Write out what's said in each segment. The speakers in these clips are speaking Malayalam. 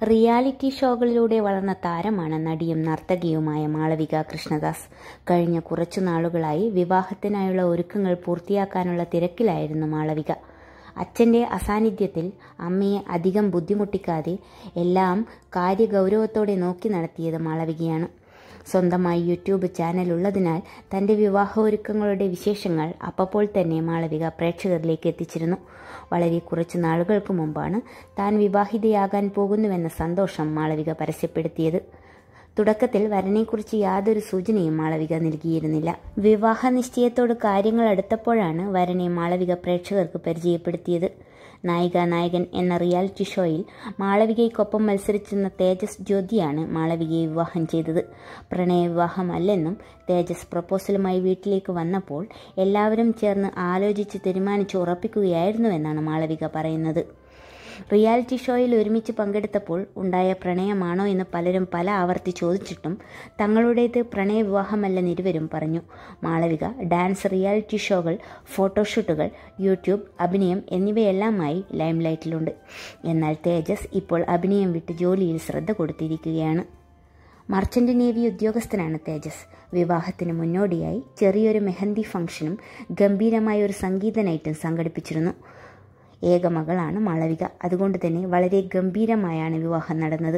റിയാലിറ്റി ഷോകളിലൂടെ വളർന്ന താരമാണ് നടിയും നർത്തകിയുമായ മാളവിക കൃഷ്ണദാസ് കഴിഞ്ഞ കുറച്ചു നാളുകളായി വിവാഹത്തിനായുള്ള ഒരുക്കങ്ങൾ പൂർത്തിയാക്കാനുള്ള തിരക്കിലായിരുന്നു മാളവിക അച്ഛൻ്റെ അസാന്നിധ്യത്തിൽ അമ്മയെ അധികം ബുദ്ധിമുട്ടിക്കാതെ എല്ലാം കാര്യഗൗരവത്തോടെ നോക്കി നടത്തിയത് മാളവികയാണ് സ്വന്തമായി യൂട്യൂബ് ചാനൽ ഉള്ളതിനാൽ തൻ്റെ വിവാഹ ഒരുക്കങ്ങളുടെ വിശേഷങ്ങൾ അപ്പോൾ തന്നെ മാളവിക പ്രേക്ഷകരിലേക്ക് എത്തിച്ചിരുന്നു വളരെ കുറച്ച് നാളുകൾക്ക് മുമ്പാണ് താൻ വിവാഹിതയാകാൻ പോകുന്നുവെന്ന സന്തോഷം മാളവിക പരസ്യപ്പെടുത്തിയത് തുടക്കത്തിൽ വരനെക്കുറിച്ച് യാതൊരു സൂചനയും മാളവിക നൽകിയിരുന്നില്ല വിവാഹ നിശ്ചയത്തോട് കാര്യങ്ങൾ അടുത്തപ്പോഴാണ് വരനെ മാളവിക പ്രേക്ഷകർക്ക് പരിചയപ്പെടുത്തിയത് നായിക നായകൻ എന്ന റിയാലിറ്റി ഷോയിൽ മാളവികയ്ക്കൊപ്പം മത്സരിച്ചിരുന്ന തേജസ് ജ്യോതിയാണ് മാളവികയെ വിവാഹം ചെയ്തത് പ്രണയവിവാഹമല്ലെന്നും തേജസ് പ്രപ്പോസലുമായി വീട്ടിലേക്ക് വന്നപ്പോൾ എല്ലാവരും ചേർന്ന് ആലോചിച്ച് തീരുമാനിച്ച് ഉറപ്പിക്കുകയായിരുന്നുവെന്നാണ് മാളവിക പറയുന്നത് റിയാലിറ്റി ഷോയിൽ ഒരുമിച്ച് പങ്കെടുത്തപ്പോൾ ഉണ്ടായ പ്രണയമാണോ എന്ന് പലരും പല ആവർത്തി ചോദിച്ചിട്ടും തങ്ങളുടേത് പ്രണയവിവാഹമല്ലെന്ന് ഇരുവരും പറഞ്ഞു മാളവിക ഡാൻസ് റിയാലിറ്റി ഷോകൾ ഫോട്ടോഷൂട്ടുകൾ യൂട്യൂബ് അഭിനയം എന്നിവയെല്ലാമായി ലൈംലൈറ്റിലുണ്ട് എന്നാൽ തേജസ് ഇപ്പോൾ അഭിനയം വിട്ട് ജോലിയിൽ ശ്രദ്ധ കൊടുത്തിരിക്കുകയാണ് മർച്ചന്റ് നേവി ഉദ്യോഗസ്ഥനാണ് തേജസ് വിവാഹത്തിന് മുന്നോടിയായി ചെറിയൊരു മെഹന്തി ഫംഗ്ഷനും ഗംഭീരമായ ഒരു സംഗീത നൈറ്റും സംഘടിപ്പിച്ചിരുന്നു ഏക മകളാണ് മാളവിക അതുകൊണ്ട് തന്നെ വളരെ ഗംഭീരമായാണ് വിവാഹം നടന്നത്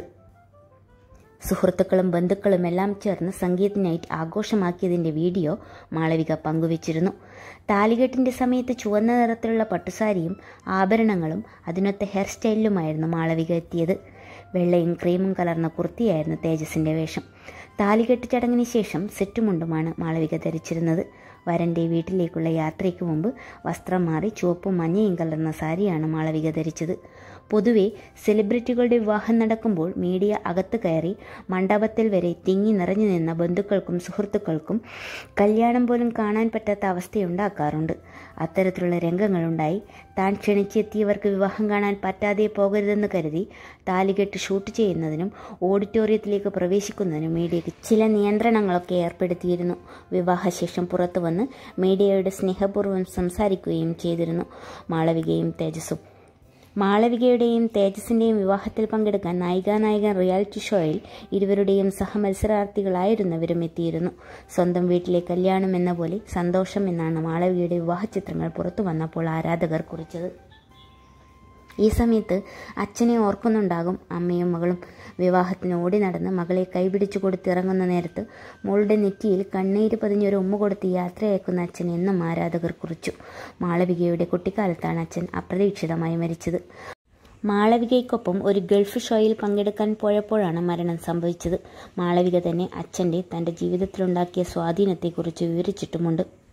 സുഹൃത്തുക്കളും ബന്ധുക്കളും എല്ലാം ചേർന്ന് സംഗീത നൈറ്റ് ആഘോഷമാക്കിയതിൻ്റെ വീഡിയോ മാളവിക പങ്കുവച്ചിരുന്നു താലികെട്ടിൻ്റെ സമയത്ത് ചുവന്ന നിറത്തിലുള്ള പട്ടുസാരിയും ആഭരണങ്ങളും അതിനൊത്ത ഹെയർ സ്റ്റൈലിലുമായിരുന്നു മാളവിക എത്തിയത് വെള്ളയും ക്രീമും കലർന്ന കുർത്തിയായിരുന്നു തേജസിൻ്റെ വേഷം താലികെട്ട് ചടങ്ങിന് ശേഷം സെറ്റുമുണ്ടുമാണ് മാളവിക ധരിച്ചിരുന്നത് വരൻ്റെ വീട്ടിലേക്കുള്ള യാത്രയ്ക്ക് മുമ്പ് വസ്ത്രം മാറി ചുവപ്പും മഞ്ഞയും കലർന്ന സാരിയാണ് മാളവിക ധരിച്ചത് പൊതുവെ സെലിബ്രിറ്റികളുടെ വിവാഹം നടക്കുമ്പോൾ മീഡിയ അകത്ത് കയറി മണ്ഡപത്തിൽ വരെ തിങ്ങി നിറഞ്ഞു നിന്ന ബന്ധുക്കൾക്കും സുഹൃത്തുക്കൾക്കും കല്യാണം പോലും കാണാൻ പറ്റാത്ത അവസ്ഥയുണ്ടാക്കാറുണ്ട് അത്തരത്തിലുള്ള രംഗങ്ങളുണ്ടായി താൻ ക്ഷണിച്ചെത്തിയവർക്ക് വിവാഹം കാണാൻ പറ്റാതെ പോകരുതെന്ന് കരുതി താലികെട്ട് ഷൂട്ട് ചെയ്യുന്നതിനും ഓഡിറ്റോറിയത്തിലേക്ക് പ്രവേശിക്കുന്നതിനും മീഡിയയ്ക്ക് ചില നിയന്ത്രണങ്ങളൊക്കെ ഏർപ്പെടുത്തിയിരുന്നു വിവാഹശേഷം പുറത്തു വന്ന് മീഡിയയുടെ സ്നേഹപൂർവ്വം സംസാരിക്കുകയും ചെയ്തിരുന്നു മാളവികയും തേജസ്സും മാളവികയുടെയും തേജസിന്റെയും വിവാഹത്തിൽ പങ്കെടുക്കാൻ നായികാനായകൻ റിയാലിറ്റി ഷോയിൽ ഇരുവരുടെയും സഹമത്സരാർത്ഥികളായിരുന്നവരും എത്തിയിരുന്നു സ്വന്തം വീട്ടിലെ കല്യാണം എന്ന പോലെ സന്തോഷം എന്നാണ് മാളവികയുടെ വിവാഹ ചിത്രങ്ങൾ പുറത്തു വന്നപ്പോൾ ആരാധകർ കുറിച്ചത് ഈ സമയത്ത് അച്ഛനെ ഓർക്കുന്നുണ്ടാകും അമ്മയും മകളും വിവാഹത്തിന് ഓടി നടന്ന് മകളെ കൈപിടിച്ചു കൊടുത്തിറങ്ങുന്ന നേരത്ത് മോളുടെ നെറ്റിയിൽ കണ്ണീര് പതിഞ്ഞൊരു ഉമ്മ കൊടുത്ത് യാത്രയക്കുന്ന അച്ഛൻ എന്നും ആരാധകർ കുറിച്ചു മാളവികയുടെ കുട്ടിക്കാലത്താണ് അച്ഛൻ അപ്രതീക്ഷിതമായി മരിച്ചത് മാളവികയ്ക്കൊപ്പം ഒരു ഗൾഫ് ഷോയിൽ പങ്കെടുക്കാൻ പോയപ്പോഴാണ് മരണം സംഭവിച്ചത് മാളവിക തന്നെ അച്ഛൻ്റെ തൻ്റെ ജീവിതത്തിലുണ്ടാക്കിയ സ്വാധീനത്തെക്കുറിച്ച് വിവരിച്ചിട്ടുമുണ്ട്